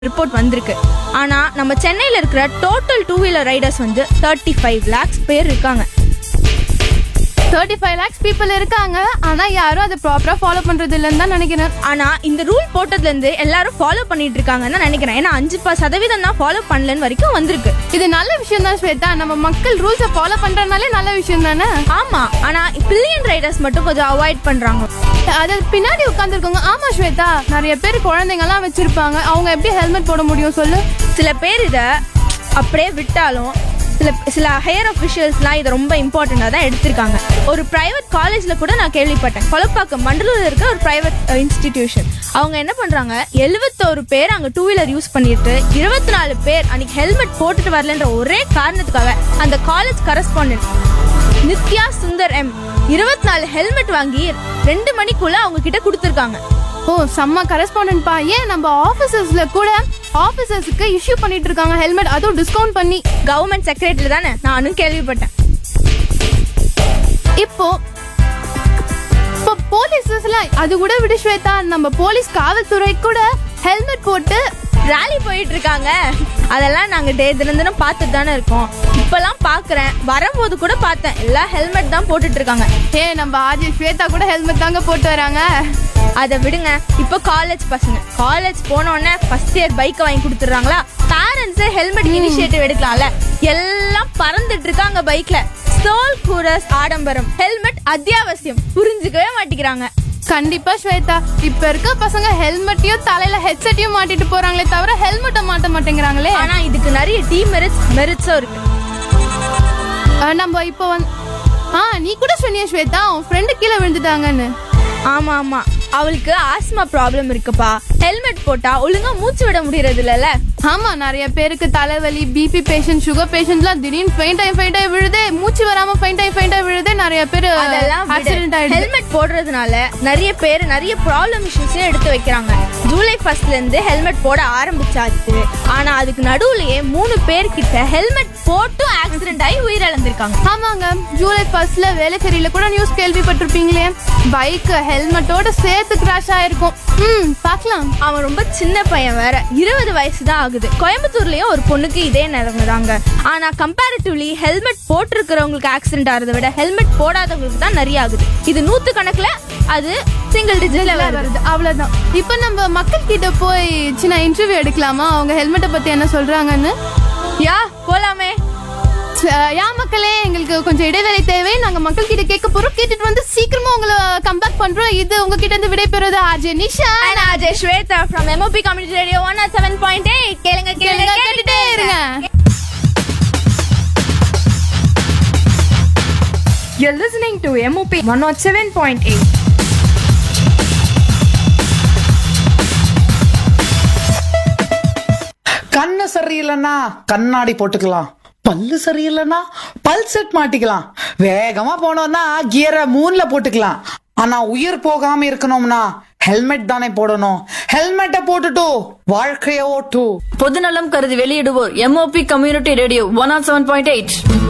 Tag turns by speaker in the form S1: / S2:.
S1: Report வந்திருக்கு ஆனா நம்ம சென்னையில இருக்கிற டோட்டல் டூ வீலர் ரைடர்ஸ் வந்து தேர்ட்டி ஃபைவ் லேக்ஸ் பேர் இருக்காங்க
S2: தேர்ட்டி ஃபைவ் லேக்ஸ் பீப்புள் இருக்காங்க ஆனா யாரும் அதை ப்ராப்பரா ஃபாலோ பண்றது இல்லைன்னு தான் நினைக்கிறேன்
S1: ஆனா இந்த ரூல் போட்டதுல இருந்து எல்லாரும் ஃபாலோ பண்ணிட்டு இருக்காங்கன்னு தான் நினைக்கிறேன் ஏன்னா அஞ்சு ப- சதவீதம் தான் ஃபாலோ பண்ணலன்னு வரைக்கும் வந்திருக்கு
S2: இது நல்ல விஷயம் தான் ஸ்வேதா நம்ம மக்கள் ரூல்ஸை ஃபாலோ பண்றதுனாலே நல்ல விஷயம் தானே
S1: ஆமா ஆனா பில்லியன் ரைடர்ஸ் மட்டும் கொஞ்சம் அவாய்ட் பண்றாங்க
S2: அது பின்னாடி உட்காந்துருக்கோங்க ஆமா ஸ்வேதா நிறைய பேர் குழந்தைங்க எல்லாம் வச்சிருப்பாங்க அவங்க எப்படி ஹெல்மெட் போட முடியும் சொல்லு
S1: சில பேர் இதை அப்படியே விட்டாலும் சில சில ஹையர் அஃபிஷியல்ஸ்லாம் இதை ரொம்ப இம்பார்ட்டண்ட்டாக தான் எடுத்திருக்காங்க ஒரு ப்ரைவேட் காலேஜில் கூட நான் கேள்விப்பட்டேன் கொலப்பாக்கம் மண்டலூரில் இருக்க ஒரு ப்ரைவேட் இன்ஸ்டிடியூஷன் அவங்க என்ன பண்ணுறாங்க எழுபத்தோரு பேர் அங்கே டூ வீலர் யூஸ் பண்ணிட்டு இருபத்தி நாலு பேர் அன்னைக்கு ஹெல்மெட் போட்டுட்டு வரலன்ற ஒரே காரணத்துக்காக அந்த college correspondent Nithya Sundar M இருபத்தி நாலு ஹெல்மெட் வாங்கி ரெண்டு மணிக்குள்ள அவங்க கிட்ட கொடுத்துருக்காங்க
S2: ஓ செம்ம கரஸ்பாண்டன்ட் பா ஏன் நம்ம ஆபீசர்ஸ்ல கூட ஆபீசர்ஸ்க்கு இஷ்யூ பண்ணிட்டு இருக்காங்க ஹெல்மெட் அதுவும் டிஸ்கவுண்ட் பண்ணி
S1: கவர்மெண்ட் செக்ரட்டரி தானே நானும் கேள்விப்பட்டேன்
S2: இப்போ இப்போ போலீஸஸ்லாம் அது கூட விடு ஸ்வேதா நம்ம போலீஸ் காவல்துறை கூட ஹெல்மெட் போட்டு
S1: ராலி போயிட்டு இருக்காங்க அதெல்லாம் நாங்க டே தினம் தினம் பார்த்துட்டு தானே இருக்கோம் இப்பெல்லாம் பாக்குறேன் வரும்போது கூட பார்த்தேன் எல்லாம் ஹெல்மெட் தான் போட்டுட்டு இருக்காங்க
S2: ஏ நம்ம ஆர்ஜி ஸ்வேதா கூட ஹெல்மெட் தாங்க போட்டு வராங்க
S1: அதை விடுங்க இப்போ காலேஜ் பசங்க காலேஜ் போனோடனே ஃபர்ஸ்ட் இயர் பைக்கை வாங்கி கொடுத்துட்றாங்களா பேரண்ட்ஸ் ஹெல்மெட் இனிஷியேட்டிவ் எடுக்கலாம்ல எல்லாம் பறந்துட்டு இருக்காங்க பைக்ல ஸ்டோல் கூரஸ் ஆடம்பரம் ஹெல்மெட் அத்தியாவசியம் புரிஞ்சுக்கவே மாட்டேங்கிறாங்க
S2: கண்டிப்பா ஸ்வேதா இப்ப இருக்க பசங்க ஹெல்மெட்டையும் தலையில ஹெட்செட்டையும் மாட்டிட்டு போறாங்களே தவிர ஹெல்மெட்டை மாட்ட மாட்டேங்கிறாங்களே
S1: ஆனா இதுக்கு நிறைய டிமெரிட்ஸ் மெரிட்ஸும் இருக்கு
S2: அஹ் நம்ம இப்போ வந்து ஆ நீ கூட சொன்னிய ஸ்வேதா உன் ஃப்ரெண்டு கீழே விழுந்துட்டாங்கன்னு
S1: ஆமா ஆமா அவளுக்கு ஆஸ்மா ப்ராப்ளம் இருக்குப்பா ஹெல்மெட் போட்டா ஒழுங்கா மூச்சு விட முடியறது இல்லல
S2: ஆமா நிறைய பேருக்கு தலைவலி பிபி பேஷண்ட் சுகர் பேஷண்ட்லாம் திடீர்னு ஃபெயிண்ட் ஆகி ஃபெயிண்ட் ஆகி விழுது மூச்சு வராம ஃபெயிண்ட் ஆகி ஃபெயிண்ட் ஆகி விழுது நிறைய பேர்
S1: அதெல்லாம்
S2: ஆக்சிடென்ட் ஆயிடுது
S1: ஹெல்மெட் போடுறதுனால நிறைய பேர் நிறைய ப்ராப்ளம் இஷ்யூஸையும் எடுத்து வைக்கிறாங்க ஜூலை ஃபர்ஸ்ட்ல இருந்து ஹெல்மெட் போட ஆரம்பிச்சாச்சு ஆனா அதுக்கு நடுவுலயே மூணு பேர் கிட்ட ஹெல்மெட் போட்டும் ஆக்சிடென்ட் ஆகி உயிரிழந்திருக்காங்க
S2: ஆமாங்க ஜூலை ஃபர்ஸ்ட்ல வேலைச்சேரியில கூட நியூஸ் கேள்விப்பட்டிருப்பீங்களே பைக் ஹெல்மெட்டோட சேர்த்து கிராஷ் ஆயிருக்கும் ம் பார்க்கலாம்
S1: அவன் ரொம்ப சின்ன பையன் வேற இருபது வயசு தான் ஆகுது கோயம்புத்தூர்லயும் ஒரு பொண்ணுக்கு இதே நடந்ததாங்க ஆனா கம்பேரிட்டிவ்லி ஹெல்மெட் போட்டிருக்கிறவங்களுக்கு ஆக்சிடென்ட் ஆகிறத விட ஹெல்மெட் போடாதவங்களுக்கு தான் நிறைய ஆகுது இது நூத்து கணக்குல அது சிங்கிள் டிஜிட்ல வருது
S2: வருது அவ்வளவுதான் இப்போ நம்ம மக்கள் கிட்ட போய் சின்ன இன்டர்வியூ எடுக்கலாமா அவங்க ஹெல்மெட்டை பத்தி என்ன சொல்றாங்கன்னு
S1: யா போலாமே
S2: ச- யா மக்களே எங்களுக்கு கொஞ்சம் இடைவேளை தேவை நாங்க மக்கள் கிட்ட கேட்க போறோம் கேட்டுட்டு வந்து சீக்கிரமா உங்களை கம்பேக் பண்றோம் இது உங்ககிட்ட இருந்து விடை பெறுவது RJ Nisha
S1: And Ajay Shweta from MOP Community Radio 107.8 கேளுங்க கேளுங்க கேட்டுட்டே இருங்க
S3: You're listening to MOP 107.8.
S4: கண்ணு சரியில்லைன்னா கண்ணாடி போட்டுக்கலாம் பல்லு சரியில்லைன்னா பல் செட் மாட்டிக்கலாம் வேகமா போனோம்னா கியரை மூணுல போட்டுக்கலாம் ஆனா உயிர் போகாம இருக்கணும்னா ஹெல்மெட் தானே போடணும் ஹெல்மெட்டை போட்டுட்டு வாழ்க்கைய ஓட்டு
S5: பொதுநலம் கருதி வெளியிடுவோர் MOP community radio one R seven point eight